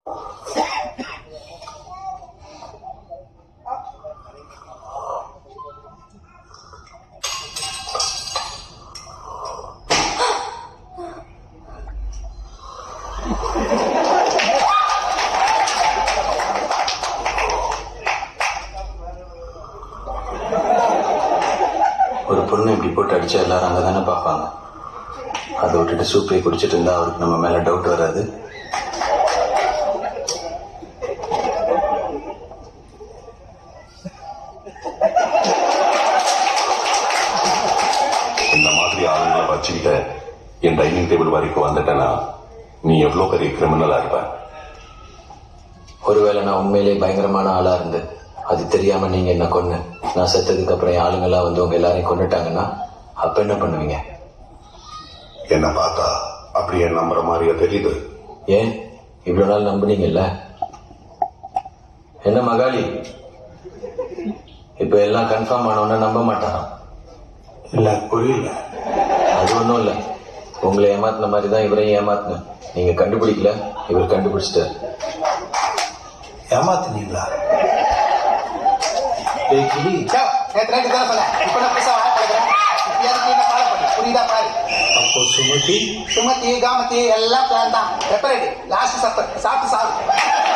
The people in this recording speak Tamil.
ஒரு பொண்ணு இப்படி போட்டு அடிச்சா எல்லாரும் அங்கே தானே பார்ப்பாங்க அதை விட்டுட்டு சூப்பை குடிச்சிட்டு இருந்தா அவருக்கு நம்ம மேல டவுட் வராது இந்த மாதிரி ஆளுங்களை வச்சுக்கிட்ட என் டைனிங் டேபிள் வரைக்கும் வந்துட்டேன்னா நீ எவ்வளவு பெரிய கிரிமினலா இருப்ப ஒருவேளை நான் உண்மையிலேயே பயங்கரமான ஆளா இருந்து அது தெரியாம நீங்க என்ன கொன்னு நான் செத்ததுக்கு அப்புறம் என் ஆளுங்கெல்லாம் வந்து உங்க எல்லாரையும் கொண்டுட்டாங்கன்னா அப்ப என்ன பண்ணுவீங்க என்ன பார்த்தா அப்படியே நம்புற மாதிரியா தெரியுது ஏன் இவ்வளவு நாள் நம்புனீங்கல்ல என்ன மகாலி இப்ப எல்லாம் கன்ஃபார்ம் ஆனவன நம்ப மாட்டாராம் இல்ல புரியல அது ஒண்ணும் இல்ல உங்களை ஏமாத்தின மாதிரி தான் இவரையும் ஏமாத்தின நீங்க கண்டுபிடிக்கல இவர் கண்டுபிடிச்சிட்டார் ஏமாத்தினீங்களா ஏய் கிளி நேற்று நைட்டு தான் சொன்னேன் இப்போ நான் புதுசாக வாழ பழகிறேன் இப்பயாவது நீ ஃபாலோ பண்ணு புரியுதா பாரு அப்போ சுமதி சுமதி காமதி எல்லாம் பிளான் தான் பெப்பரேட் லாஸ்ட் சப்பர் சாப்பிட்டு சாப்பிடு